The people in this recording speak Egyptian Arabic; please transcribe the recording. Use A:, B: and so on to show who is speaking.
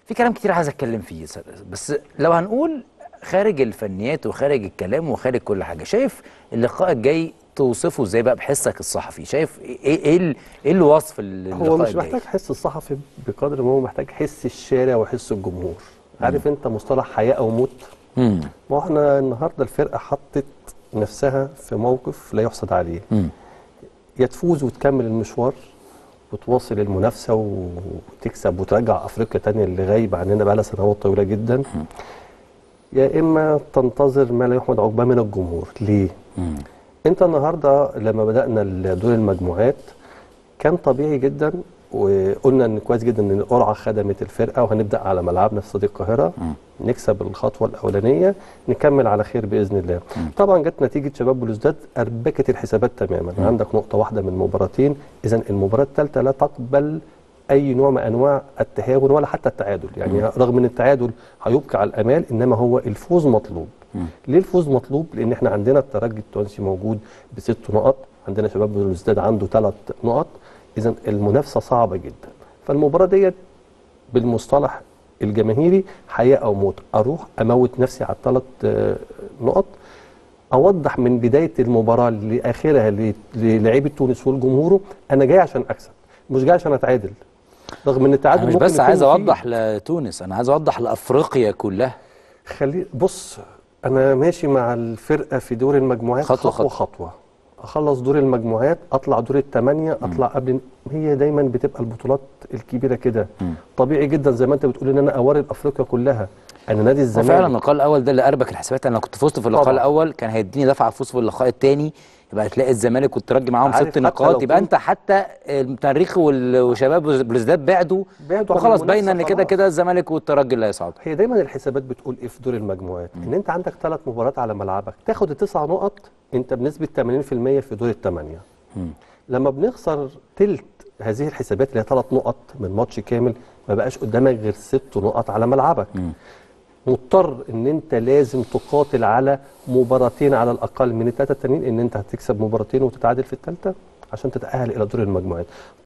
A: في كلام كتير عايز اتكلم فيه بس لو هنقول خارج الفنيات وخارج الكلام وخارج كل حاجه شايف اللقاء الجاي توصفه ازاي بقى بحسك الصحفي شايف ايه ايه ال- ايه الوصف اللقاء
B: هو مش
A: الجاي؟
B: محتاج حس الصحفي بقدر ما هو محتاج حس الشارع وحس الجمهور عارف انت مصطلح حياه او موت
A: مم.
B: ما هو احنا النهارده الفرقه حطت نفسها في موقف لا يحسد عليه
A: مم.
B: يا تفوز وتكمل المشوار وتواصل المنافسه وتكسب وترجع افريقيا تانية اللي غايبه عننا بقى لها سنوات طويله جدا يا اما تنتظر ما لا يحمد عقباه من الجمهور ليه؟
A: مم.
B: انت النهارده لما بدانا دور المجموعات كان طبيعي جدا وقلنا ان كويس جدا ان القرعه خدمت الفرقه وهنبدا على ملعبنا في استاد القاهره نكسب الخطوه الاولانيه نكمل على خير باذن الله طبعا جت نتيجه شباب بلوزداد اربكت الحسابات تماما عندك نقطه واحده من مباراتين اذا المباراه الثالثه لا تقبل اي نوع من انواع التهاون ولا حتى التعادل يعني رغم ان التعادل هيبقى على الامال انما هو الفوز مطلوب ليه الفوز مطلوب لان احنا عندنا الترجي التونسي موجود بست نقط عندنا شباب بلوزداد عنده ثلاث نقط اذا المنافسه صعبه جدا فالمباراه ديت بالمصطلح الجماهيري حياه او موت اروح اموت نفسي على الثلاث آه، نقط اوضح من بدايه المباراه لاخرها ل- للاعيبه تونس والجمهور انا جاي عشان اكسب مش جاي عشان اتعادل رغم ان التعادل
A: انا مش
B: ممكن
A: بس
B: يكون
A: عايز
B: مفيد.
A: اوضح لتونس انا عايز اوضح لافريقيا كلها
B: خلي بص انا ماشي مع الفرقه في دور المجموعات
A: خطوة
B: خطوه خطوه, خطوة. اخلص دور المجموعات اطلع دور الثمانيه اطلع قبل هي دايما بتبقى البطولات الكبيره كده طبيعي جدا زي ما انت بتقول ان انا اوارد افريقيا كلها انا نادي
A: هو
B: الزمالك
A: فعلا اللقاء الاول ده اللي اربك الحسابات انا لو كنت فزت في اللقاء
B: طبعا.
A: الاول كان هيديني دفعه فوز في اللقاء الثاني يبقى تلاقي الزمالك والترجي معاهم
B: عارف
A: ست
B: حتى
A: نقاط
B: لو
A: يبقى
B: كنت-
A: انت حتى المريخ وال- وشباب بلوزداد بعدوا
B: بعدوا عن
A: وخلاص
B: المنافسة
A: باينه ان كده
B: خلاص.
A: كده الزمالك والترجي اللي هيصعدوا
B: هي دايما الحسابات بتقول ايه في دور المجموعات ان انت عندك ثلاث مباريات على ملعبك تاخد التسع نقط انت بنسبه 80% في دور الثمانيه لما بنخسر تلت هذه الحسابات اللي هي ثلاث نقط من ماتش كامل ما بقاش قدامك غير ست نقط على ملعبك مضطر ان انت لازم تقاتل على مباراتين على الاقل من الثلاثه التانيين ان انت هتكسب مباراتين وتتعادل في الثالثه عشان تتاهل الى دور المجموعات